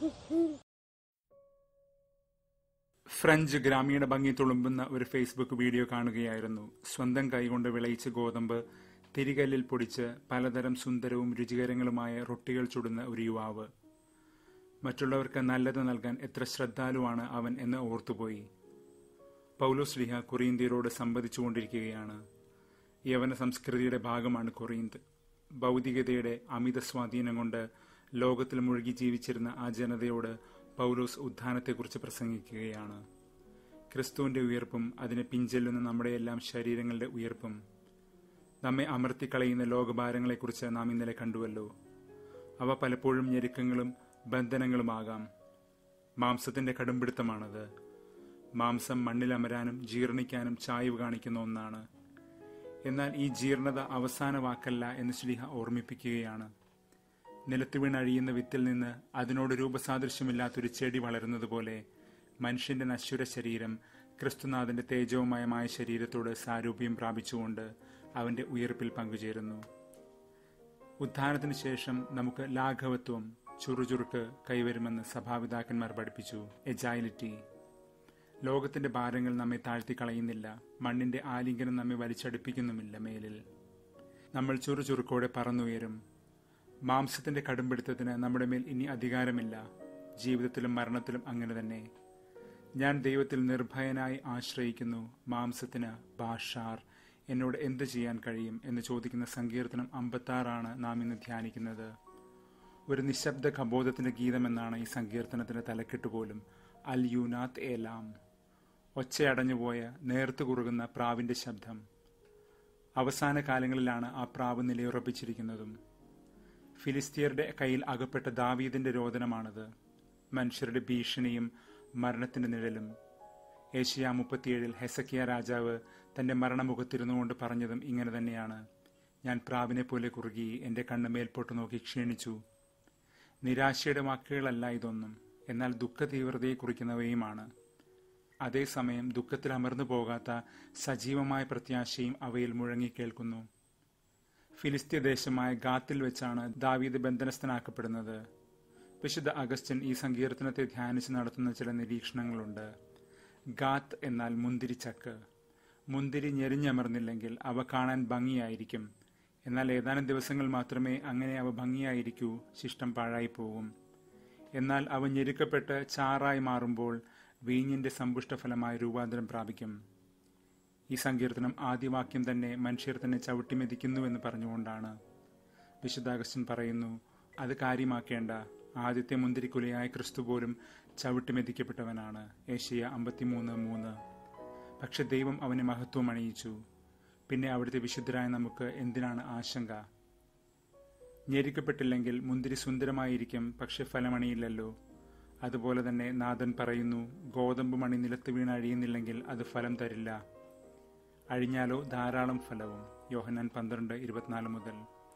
French ഗ്രാമീണ ഭംഗി തുളുമ്പുന്ന ഒരു ഫേസ്ബുക്ക് വീഡിയോ കാണുകയായിരുന്നു സ്വന്തം കൈകൊണ്ട് വിളയിച്ച് ഗോതമ്പ് തിരികല്ലിൽ പൊടിച്ച് പലതരം സുന്ദരവും രുചികരങ്ങളുമായ റൊട്ടികൾ ചുടുന്ന ഒരു യുവാവ് മറ്റുള്ളവർക്ക് നല്ലത് നൽകാൻ എത്ര ശ്രദ്ധാലുവാണ് അവൻ എന്ന് ഓർത്തുപോയി പൗലോസ് ലിഹ കൊറിയന്ത്യരോട് സംവദിച്ചുകൊണ്ടിരിക്കുകയാണ് യവന സംസ്കൃതിയുടെ ഭാഗമാണ് കൊറിയന്ത് ഭൗതികതയുടെ അമിത സ്വാധീനം കൊണ്ട് ലോകത്തിൽ മുഴുകി ജീവിച്ചിരുന്ന ആ ജനതയോട് പൗലോസ് ഉത്ഥാനത്തെക്കുറിച്ച് പ്രസംഗിക്കുകയാണ് ക്രിസ്തുവിന്റെ ഉയർപ്പും അതിനെ പിഞ്ചെല്ലുന്ന നമ്മുടെയെല്ലാം ശരീരങ്ങളുടെ ഉയർപ്പും നമ്മെ അമർത്തിക്കളയുന്ന ലോകഭാരങ്ങളെക്കുറിച്ച് നാം ഇന്നലെ കണ്ടുവല്ലോ അവ പലപ്പോഴും ഞെരുക്കങ്ങളും ബന്ധനങ്ങളുമാകാം മാംസത്തിന്റെ കടുംപിടുത്തമാണത് മാംസം മണ്ണിലമരാനും ജീർണിക്കാനും ചായ്വ് കാണിക്കുന്ന ഒന്നാണ് എന്നാൽ ഈ ജീർണത അവസാന വാക്കല്ല എന്ന് ശ്ലീഹ ഓർമ്മിപ്പിക്കുകയാണ് നിലത്ത് വീണഴിയുന്ന വിത്തിൽ നിന്ന് അതിനോട് രൂപസാദൃശ്യമില്ലാത്തൊരു ചെടി വളരുന്നത് പോലെ മനുഷ്യന്റെ നശ്വര ശരീരം ക്രിസ്തുനാഥന്റെ തേജവുമയമായ ശരീരത്തോട് സാരൂപ്യം പ്രാപിച്ചുകൊണ്ട് അവന്റെ ഉയർപ്പിൽ പങ്കുചേരുന്നു ഉത്ഥാനത്തിനു ശേഷം നമുക്ക് ലാഘവത്വം ചുറുചുറുക്ക് കൈവരുമെന്ന് സഭാപിതാക്കന്മാർ പഠിപ്പിച്ചു എജായിലിറ്റി ലോകത്തിന്റെ ഭാരങ്ങൾ നമ്മെ താഴ്ത്തി കളയുന്നില്ല മണ്ണിന്റെ ആലിംഗനം നമ്മെ വലിച്ചടുപ്പിക്കുന്നുമില്ല മേലിൽ നമ്മൾ ചുറുചുറുക്കോടെ പറന്നുയരും മാംസത്തിന്റെ കടുംപിടുത്തത്തിന് നമ്മുടെ മേൽ ഇനി അധികാരമില്ല ജീവിതത്തിലും മരണത്തിലും അങ്ങനെ തന്നെ ഞാൻ ദൈവത്തിൽ നിർഭയനായി ആശ്രയിക്കുന്നു മാംസത്തിന് ഭാഷാർ എന്നോട് എന്ത് ചെയ്യാൻ കഴിയും എന്ന് ചോദിക്കുന്ന സങ്കീർത്തനം അമ്പത്താറാണ് നാം ഇന്ന് ധ്യാനിക്കുന്നത് ഒരു നിശബ്ദ കബോധത്തിന്റെ ഗീതമെന്നാണ് ഈ സങ്കീർത്തനത്തിന്റെ തലക്കെട്ട് പോലും അൽ യുനാത്ത് ഏലാം ഒച്ചയടഞ്ഞുപോയ നേർത്തു കുറുകുന്ന പ്രാവിന്റെ ശബ്ദം അവസാന കാലങ്ങളിലാണ് ആ പ്രാവ് നിലയുറപ്പിച്ചിരിക്കുന്നതും ഫിലിസ്തീയരുടെ കയ്യിൽ അകപ്പെട്ട ദാവീദിന്റെ രോദനമാണത് മനുഷ്യരുടെ ഭീഷണിയും മരണത്തിന്റെ നിഴലും ഏഷ്യ മുപ്പത്തിയേഴിൽ ഹെസക്കിയ രാജാവ് തന്റെ മരണമുഖത്തിരുന്നുകൊണ്ട് പറഞ്ഞതും ഇങ്ങനെ തന്നെയാണ് ഞാൻ പ്രാവിനെ പോലെ കുറുകി എന്റെ കണ്ണ് മേൽപോട്ട് നോക്കി ക്ഷീണിച്ചു നിരാശയുടെ വാക്കുകളല്ല ഇതൊന്നും എന്നാൽ ദുഃഖ തീവ്രതയെ കുറിക്കുന്നവയുമാണ് അതേസമയം ദുഃഖത്തിൽ അമർന്നു പോകാത്ത സജീവമായ പ്രത്യാശയും അവയിൽ മുഴങ്ങിക്കേൾക്കുന്നു ഫിലിസ്തീയ ദേശമായ ഗാത്തിൽ വെച്ചാണ് ദാവീദ് ബന്ധനസ്ഥനാക്കപ്പെടുന്നത് വിശുദ്ധ അഗസ്റ്റിൻ ഈ സങ്കീർത്തനത്തെ ധ്യാനിച്ച് നടത്തുന്ന ചില നിരീക്ഷണങ്ങളുണ്ട് ഗാത്ത് എന്നാൽ മുന്തിരിച്ചക്ക് മുന്തിരി ഞെരിഞ്ഞമർന്നില്ലെങ്കിൽ അവ കാണാൻ ഭംഗിയായിരിക്കും എന്നാൽ ഏതാനും ദിവസങ്ങൾ മാത്രമേ അങ്ങനെ അവ ഭംഗിയായിരിക്കൂ ശിഷ്ടം പാഴായി പോകും എന്നാൽ അവ ഞെരുക്കപ്പെട്ട് ചാറായി മാറുമ്പോൾ വീഞ്ഞിന്റെ സമ്പുഷ്ടഫലമായി രൂപാന്തരം പ്രാപിക്കും ഈ സങ്കീർത്തനം ആദ്യവാക്യം തന്നെ മനുഷ്യർ തന്നെ ചവിട്ടിമെതിക്കുന്നുവെന്ന് പറഞ്ഞുകൊണ്ടാണ് വിശുദ്ധാഗസ്റ്റിൻ പറയുന്നു അത് കാര്യമാക്കേണ്ട ആദ്യത്തെ മുന്തിരിക്കുലയായ ക്രിസ്തു പോലും ചവിട്ടിമെതിക്കപ്പെട്ടവനാണ് ഏഷ്യ അമ്പത്തിമൂന്ന് മൂന്ന് പക്ഷെ ദൈവം അവന് മഹത്വം അണിയിച്ചു പിന്നെ അവിടുത്തെ വിശുദ്ധരായ നമുക്ക് എന്തിനാണ് ആശങ്ക ഞെരിക്കപ്പെട്ടില്ലെങ്കിൽ മുന്തിരി സുന്ദരമായിരിക്കും പക്ഷെ ഫലമണിയില്ലല്ലോ അതുപോലെ തന്നെ നാഥൻ പറയുന്നു ഗോതമ്പ് മണി നിലത്ത് വീണ് അഴിയുന്നില്ലെങ്കിൽ അത് ഫലം തരില്ല അഴിഞ്ഞാലോ ധാരാളം ഫലവും യോഹന്നാൻ പന്ത്രണ്ട് ഇരുപത്തിനാല് മുതൽ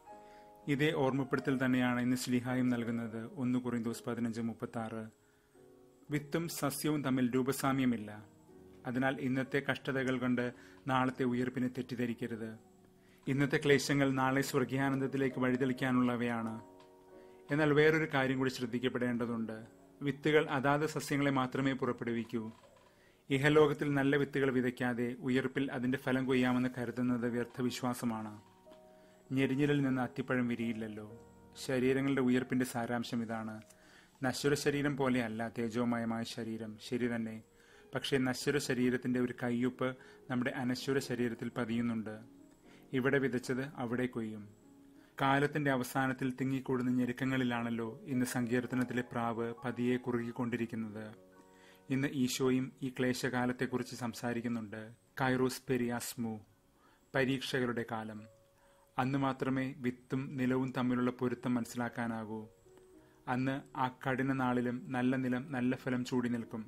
ഇതേ ഓർമ്മപ്പെടുത്തൽ തന്നെയാണ് ഇന്ന് സ്ലിഹായും നൽകുന്നത് ഒന്ന് കുറിന്തോസ് പതിനഞ്ച് മുപ്പത്തി ആറ് വിത്തും സസ്യവും തമ്മിൽ രൂപസാമ്യമില്ല അതിനാൽ ഇന്നത്തെ കഷ്ടതകൾ കൊണ്ട് നാളത്തെ ഉയർപ്പിനെ തെറ്റിദ്ധരിക്കരുത് ഇന്നത്തെ ക്ലേശങ്ങൾ നാളെ സ്വർഗീയാനന്ദത്തിലേക്ക് വഴിതെളിക്കാനുള്ളവയാണ് എന്നാൽ വേറൊരു കാര്യം കൂടി ശ്രദ്ധിക്കപ്പെടേണ്ടതുണ്ട് വിത്തുകൾ അതാത് സസ്യങ്ങളെ മാത്രമേ പുറപ്പെടുവിക്കൂ ഇഹലോകത്തിൽ നല്ല വിത്തുകൾ വിതയ്ക്കാതെ ഉയർപ്പിൽ അതിന്റെ ഫലം കൊയ്യാമെന്ന് കരുതുന്നത് വ്യർത്ഥ വിശ്വാസമാണ് ഞെരിഞ്ഞിലിൽ നിന്ന് അത്തിപ്പഴം വിരിയില്ലല്ലോ ശരീരങ്ങളുടെ ഉയർപ്പിന്റെ സാരാംശം ഇതാണ് നശ്വര ശരീരം പോലെയല്ല തേജോമയമായ ശരീരം ശരി തന്നെ പക്ഷേ നശ്വര ശരീരത്തിന്റെ ഒരു കയ്യൊപ്പ് നമ്മുടെ അനശ്വര ശരീരത്തിൽ പതിയുന്നുണ്ട് ഇവിടെ വിതച്ചത് അവിടെ കൊയ്യും കാലത്തിന്റെ അവസാനത്തിൽ തിങ്ങിക്കൂടുന്ന ഞെരുക്കങ്ങളിലാണല്ലോ ഇന്ന് സങ്കീർത്തനത്തിലെ പ്രാവ് പതിയെ കുറുകിക്കൊണ്ടിരിക്കുന്നത് ഇന്ന് ഈശോയും ഈ ക്ലേശകാലത്തെക്കുറിച്ച് സംസാരിക്കുന്നുണ്ട് കൈറോസ് പെരിയാസ്മു പരീക്ഷകളുടെ കാലം അന്ന് മാത്രമേ വിത്തും നിലവും തമ്മിലുള്ള പൊരുത്തം മനസ്സിലാക്കാനാകൂ അന്ന് ആ കഠിന നാളിലും നല്ല നിലം നല്ല ഫലം ചൂടി നിൽക്കും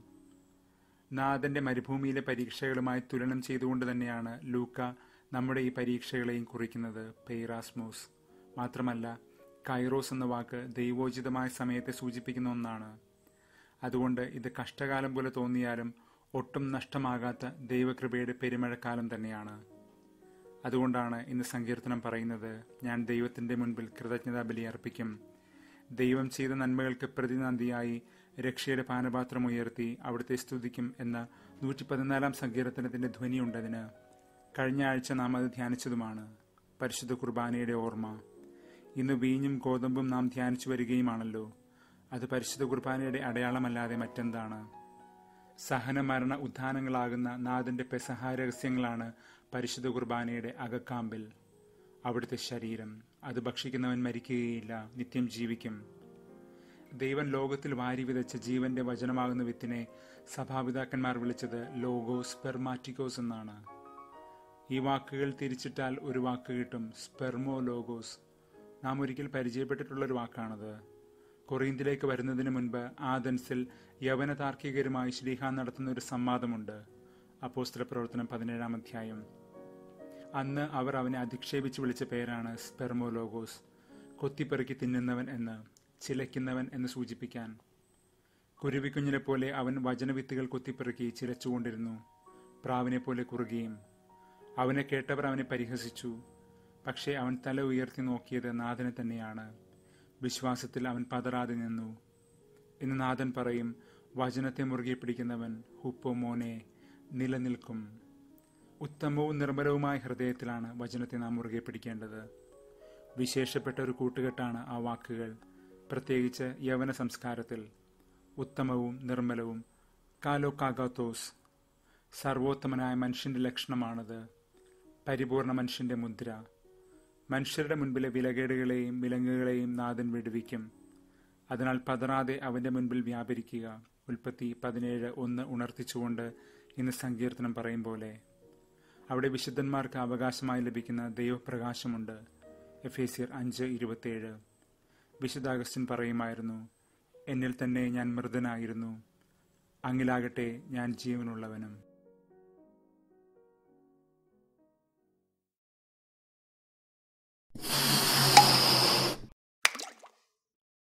നാഥന്റെ മരുഭൂമിയിലെ പരീക്ഷകളുമായി തുലനം ചെയ്തുകൊണ്ട് തന്നെയാണ് ലൂക്ക നമ്മുടെ ഈ പരീക്ഷകളെയും കുറിക്കുന്നത് പെയ്റാസ്മോസ് മാത്രമല്ല കൈറോസ് എന്ന വാക്ക് ദൈവോചിതമായ സമയത്തെ സൂചിപ്പിക്കുന്ന ഒന്നാണ് അതുകൊണ്ട് ഇത് കഷ്ടകാലം പോലെ തോന്നിയാലും ഒട്ടും നഷ്ടമാകാത്ത ദൈവകൃപയുടെ പെരുമഴക്കാലം തന്നെയാണ് അതുകൊണ്ടാണ് ഇന്ന് സങ്കീർത്തനം പറയുന്നത് ഞാൻ ദൈവത്തിന്റെ മുൻപിൽ കൃതജ്ഞതാ ബലി അർപ്പിക്കും ദൈവം ചെയ്ത നന്മകൾക്ക് പ്രതിനന്ദിയായി രക്ഷയുടെ പാനപാത്രം ഉയർത്തി അവിടുത്തെ സ്തുതിക്കും എന്ന നൂറ്റി പതിനാലാം സങ്കീർത്തനത്തിന്റെ ധ്വനിയുണ്ടതിന് കഴിഞ്ഞ ആഴ്ച നാം അത് ധ്യാനിച്ചതുമാണ് പരിശുദ്ധ കുർബാനയുടെ ഓർമ്മ ഇന്ന് വീഞ്ഞും ഗോതമ്പും നാം ധ്യാനിച്ചു വരികയുമാണല്ലോ അത് പരിശുദ്ധ കുർബാനയുടെ അടയാളമല്ലാതെ മറ്റെന്താണ് സഹനമരണ ഉദ്ധാനങ്ങളാകുന്ന നാഥന്റെ പെസഹ രഹസ്യങ്ങളാണ് പരിശുദ്ധ കുർബാനയുടെ അകക്കാമ്പിൽ അവിടുത്തെ ശരീരം അത് ഭക്ഷിക്കുന്നവൻ മരിക്കുകയില്ല നിത്യം ജീവിക്കും ദൈവം ലോകത്തിൽ വാരി വിതച്ച ജീവന്റെ വചനമാകുന്ന വിത്തിനെ സഭാപിതാക്കന്മാർ വിളിച്ചത് ലോഗോസ് സ്പെർമാറ്റിക്കോസ് എന്നാണ് ഈ വാക്കുകൾ തിരിച്ചിട്ടാൽ ഒരു വാക്ക് കിട്ടും സ്പെർമോ ലോഗോസ് നാം ഒരിക്കൽ പരിചയപ്പെട്ടിട്ടുള്ള ഒരു വാക്കാണത് കൊറിയന്തിലേക്ക് വരുന്നതിന് മുൻപ് ആദൻസിൽ യവന താർക്കികരുമായി ശ്രീഹ നടത്തുന്ന ഒരു സംവാദമുണ്ട് അപ്പോസ്തല പ്രവർത്തനം പതിനേഴാം അധ്യായം അന്ന് അവർ അവനെ അധിക്ഷേപിച്ച് വിളിച്ച പേരാണ് സ്പെർമോലോഗോസ് കൊത്തിപ്പെറുക്കി തിന്നുന്നവൻ എന്ന് ചിലയ്ക്കുന്നവൻ എന്ന് സൂചിപ്പിക്കാൻ കുരുവിക്കുഞ്ഞിനെ പോലെ അവൻ വചനവിത്തുകൾ കൊത്തിപ്പെറുക്കി ചിലച്ചുകൊണ്ടിരുന്നു പ്രാവിനെ പോലെ കുറുകയും അവനെ കേട്ടവർ അവനെ പരിഹസിച്ചു പക്ഷേ അവൻ തല ഉയർത്തി നോക്കിയത് നാഥനെ തന്നെയാണ് വിശ്വാസത്തിൽ അവൻ പതറാതെ നിന്നു ഇന്ന് നാഥൻ പറയും വചനത്തെ മുറുകെ പിടിക്കുന്നവൻ ഹുപ്പോ മോനെ നിലനിൽക്കും ഉത്തമവും നിർമ്മലവുമായ ഹൃദയത്തിലാണ് വചനത്തെ നാം മുറുകെ പിടിക്കേണ്ടത് വിശേഷപ്പെട്ട ഒരു കൂട്ടുകെട്ടാണ് ആ വാക്കുകൾ പ്രത്യേകിച്ച് യവന സംസ്കാരത്തിൽ ഉത്തമവും നിർമ്മലവും കാലോ കാഗാത്തോസ് സർവോത്തമനായ മനുഷ്യന്റെ ലക്ഷണമാണത് പരിപൂർണ മനുഷ്യന്റെ മുദ്ര മനുഷ്യരുടെ മുൻപിലെ വിലകേടുകളെയും വിലങ്ങുകളെയും നാഥൻ വിടുവിക്കും അതിനാൽ പതറാതെ അവന്റെ മുൻപിൽ വ്യാപരിക്കുക ഉൽപ്പത്തി പതിനേഴ് ഒന്ന് ഉണർത്തിച്ചുകൊണ്ട് ഇന്ന് സങ്കീർത്തനം പറയും പോലെ അവിടെ വിശുദ്ധന്മാർക്ക് അവകാശമായി ലഭിക്കുന്ന ദൈവപ്രകാശമുണ്ട് എഫ് എ സിയർ അഞ്ച് ഇരുപത്തിയേഴ് വിശുദ്ധ അഗസ്റ്റിൻ പറയുമായിരുന്നു എന്നിൽ തന്നെ ഞാൻ മൃതനായിരുന്നു അങ്ങിലാകട്ടെ ഞാൻ ജീവനുള്ളവനും